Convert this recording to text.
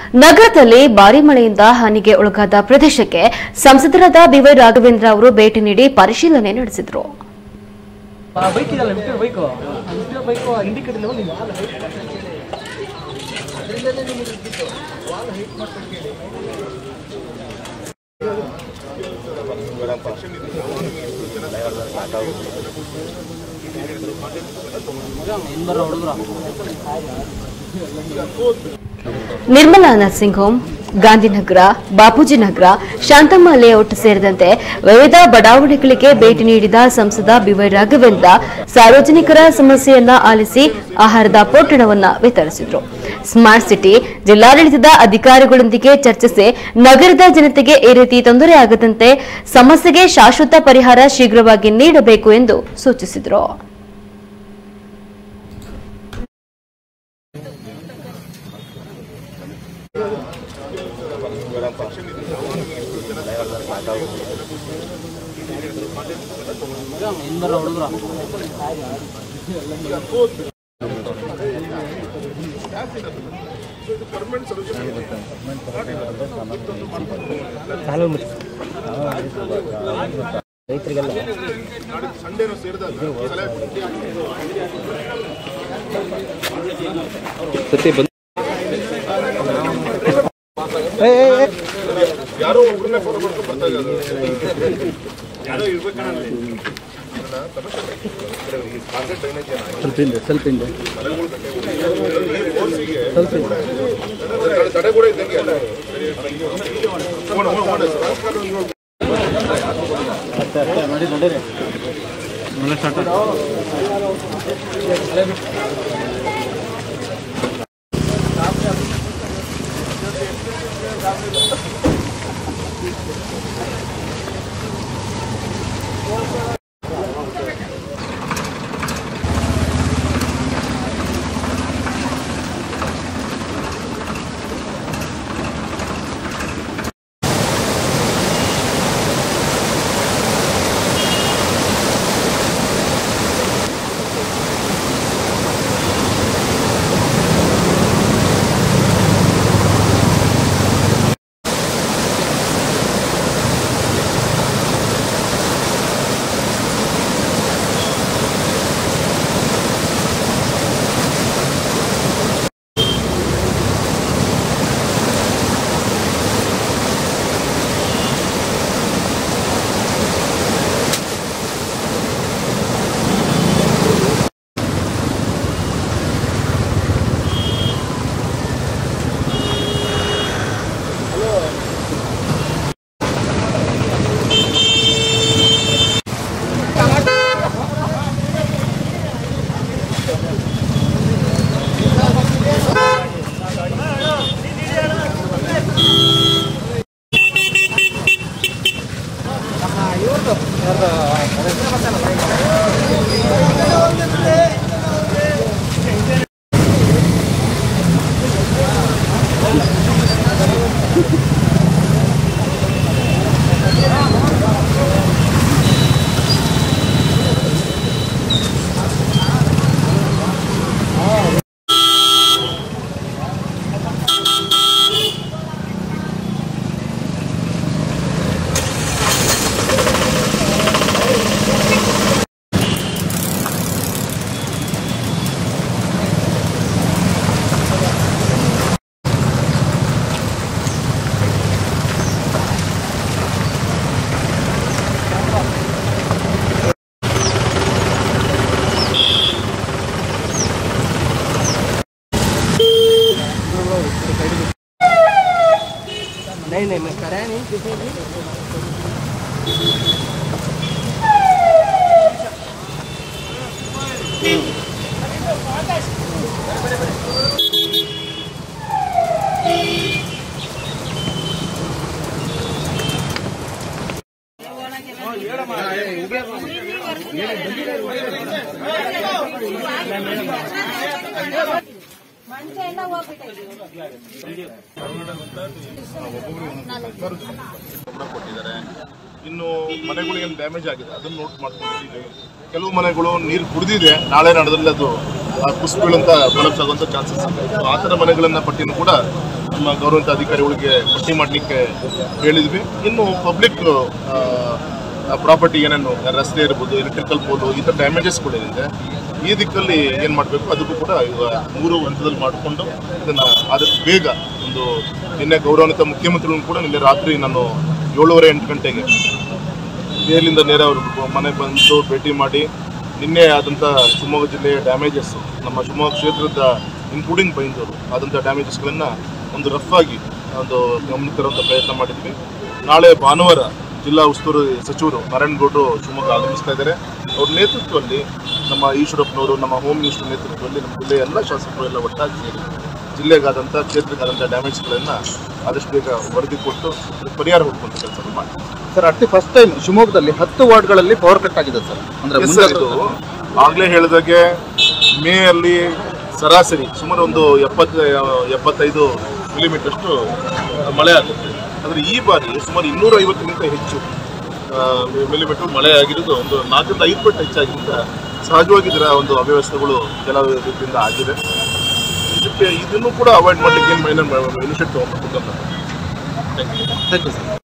ನಗರದಲ್ಲಿ ಭಾರಿ ಮಳೆಯಿಂದ ಹಾನಿಗೆ ಒಳಗಾದ ಪ್ರದೇಶಕ್ಕೆ ಸಂಸದರಾದ ಬಿವೈ ರಾಘವೇಂದ್ರ ಅವರು ಭೇಟಿ ನೀಡಿ ಪರಿಶೀಲನೆ ನಡೆಸಿದರು ಬೈಕ್ ಇದಲ್ಲ ಬಿಟ್ಟು ಬೈಕು ಬಿಟ್ಟು ಬೈಕು ಇಂಡಿಕೇಟರ್ ಹೋಗಿ Nirmala nursing home Gandhinagar Bapuji Nagar Shanthamma layout ಸೇರಿದಂತೆ ವಿವಿಧ ಬಡಾವಣೆಗಳಿಗೆ ಭೇಟಿ ನೀಡಿದ ಸಂಸದ ಬಿವೈ ರಾಘವೇಂದ್ರ ಸಾರ್ವಜನಿಕರ ಸಮಸ್ಯೆಯನ್ನ ಆಲಿಸಿ ಆಹಾರದ ಪೊಟ್ಟಣವನ್ನ ವಿತರಿಸಿದರು ಸ್ಮಾರ್ಟ್ ಸಿಟಿ ಜಿಲ್ಲಾಡಳಿತದ ಅಧಿಕಾರಿಗಳೊಂದಿಗೆ ಚರ್ಚಿಸಿ ನಗರದ ಜನತೆಗೆ ಈ ರೀತಿ ತೊಂದರೆ ಆಗದಂತೆ ಸಮಸ್ಯೆಗೆ ಶಾಶ್ವತ ಪರಿಹಾರ ಶೀಘ್ರವಾಗಿ ನೀಡಬೇಕು ಎಂದು ಸೂಚಿಸಿದರು ಸ್ವಲ್ಪ ಹಿಂದೆ ಸ್ವಲ್ಪ ಹಿಂದೆ नहीं नहीं मैं कराया नहीं किसी भी ಗಮನ ಕೊಟ್ಟಿದ್ದಾರೆ ಇನ್ನು ಮನೆಗಳಿಗೆ ಡ್ಯಾಮೇಜ್ ಆಗಿದೆ ಅದನ್ನು ನೋಟ್ ಮಾಡ್ಕೊಂಡಿದ್ದೀವಿ ಕೆಲವು ಮನೆಗಳು ನೀರು ಕುಡಿದಿದೆ ನಾಳೆ ನಡೆದಲ್ಲಿ ಅದು ಕುಸ್ ಬೀಳಂತ ಕೊಲಪ್ಸ್ ಆಗುವಂಥ ಚಾನ್ಸಸ್ ಇದೆ So, ಆ ಥರ ಮನೆಗಳನ್ನ ಪಟ್ಟಿನೂ ಕೂಡ ನಮ್ಮ ಗೌರವಿತ ಅಧಿಕಾರಿಗಳಿಗೆ ಪಟ್ಟಿ ಮಾಡಲಿಕ್ಕೆ ಹೇಳಿದ್ವಿ ಇನ್ನು ಪಬ್ಲಿಕ್ ಪ್ರಾಪರ್ಟಿ ಏನೇನು ರಸ್ತೆ ಇರ್ಬೋದು ಎಲೆಕ್ಟ್ರಿಕಲ್ ಪೋಲು ಈ ಥರ ಡ್ಯಾಮೇಜಸ್ಗಳಿದೆ ಈ ದಿಕ್ಕಲ್ಲಿ ಏನು ಮಾಡಬೇಕು ಅದಕ್ಕೂ ಕೂಡ ಈಗ ಮೂರು ಹಂತದಲ್ಲಿ ಮಾಡಿಕೊಂಡು ಇದನ್ನು ಆದಷ್ಟು ಬೇಗ ಒಂದು ನಿನ್ನೆ ಗೌರವಾನ್ವಿತ ಮುಖ್ಯಮಂತ್ರಿಗಳು ಕೂಡ ನಿನ್ನೆ ರಾತ್ರಿ ನಾನು ಏಳುವರೆ ಎಂಟು ಗಂಟೆಗೆ ಮೇಲಿಂದ ನೇರ ಅವ್ರ ಮನೆ ಬಂದು ಭೇಟಿ ಮಾಡಿ ನಿನ್ನೆ ಆದಂಥ ಶಿವಮೊಗ್ಗ ಜಿಲ್ಲೆಯ ಡ್ಯಾಮೇಜಸ್ ನಮ್ಮ ಶಿವಮೊಗ್ಗ ಕ್ಷೇತ್ರದ ಇನ್ಕ್ಲೂಡಿಂಗ್ ಬೈಂದೂರು ಆದಂಥ ಡ್ಯಾಮೇಜಸ್ಗಳನ್ನು ಒಂದು ರಫ್ ಆಗಿ ಒಂದು ಗಮನ ತರುವಂಥ ಪ್ರಯತ್ನ ಮಾಡಿದ್ವಿ ನಾಳೆ ಭಾನುವಾರ ಜಿಲ್ಲಾ ಉಸ್ತುವಾರಿ ಸಚಿವರು ನಾರಾಯಣಗೌಡರು ಶಿವಮೊಗ್ಗ ಆಗಮಿಸ್ತಾ ಇದ್ದಾರೆ ಅವ್ರ ನೇತೃತ್ವದಲ್ಲಿ ನಮ್ಮ ಈಶ್ವರಪ್ಪನವರು ನಮ್ಮ ಹೋಮ್ ಮಿನಿಸ್ಟರ್ ನೇತೃತ್ವದಲ್ಲಿ ನಮ್ಮ ಜಿಲ್ಲೆಯ ಎಲ್ಲ ಶಾಸಕರು ಎಲ್ಲ ಒಟ್ಟಾಗಿ ಸೇರಿ ಜಿಲ್ಲೆಗಾದಂಥ ಕ್ಷೇತ್ರಕ್ಕಾದಂಥ ಡ್ಯಾಮೇಜ್ಗಳನ್ನು ಆದಷ್ಟು ಬೇಗ ವರದಿ ಕೊಟ್ಟು ಅದಕ್ಕೆ ಪರಿಹಾರ ಹುಡುಕುವಂಥ ಕೆಲಸ ಮಾಡಿ sir at the first time ಶಿವಮೊಗ್ಗದಲ್ಲಿ ಹತ್ತು ವಾರ್ಡ್ಗಳಲ್ಲಿ ಪವರ್ ಕಟ್ ಆಗಿದೆ ಸರ್ ಅಂದ್ರೆ Yes, ಮುಂದೆ sir, ಇದು ಆಗ್ಲೇ ಹೇಳಿದಾಗೆ ಮೇ ಅಲ್ಲಿ ಸರಾಸರಿ ಸುಮಾರು ಒಂದು ಎಪ್ಪತ್ತ ಎಪ್ಪತ್ತೈದು ಮಿಲಿಮೀಟರ್ ಅಷ್ಟು ಮಳೆ ಆಗುತ್ತೆ ಆದರೆ ಈ ಬಾರಿ ಸುಮಾರು ಇನ್ನೂರ ಐವತ್ತಕ್ಕಿಂತ ಹೆಚ್ಚು ಮಿಲಿಮೀಟರ್ ಮಳೆ ಆಗಿರೋದು ಒಂದು ನಾಲ್ಕರಿಂದ ಐದು ಪಟ್ಟು ಹೆಚ್ಚಾಗಿದ್ದರಿಂದ ಸಹಜವಾಗಿ ಇದರ ಒಂದು ಅವ್ಯವಸ್ಥೆಗಳು ಕೆಲವು ರೀತಿಯಿಂದ ಆಗಿದೆ ಇದಕ್ಕೆ ಇದನ್ನು ಕೂಡ ಅವಾಯ್ಡ್ ಮಾಡಲಿಕ್ಕೆ ಏನು ಮೈನರ್ ಇನಿಷಿಯೇಟ್ ತೊಗೊಂಡ್ಬೇಕು ಅಂತ ಥ್ಯಾಂಕ್ ಯು ಸರ್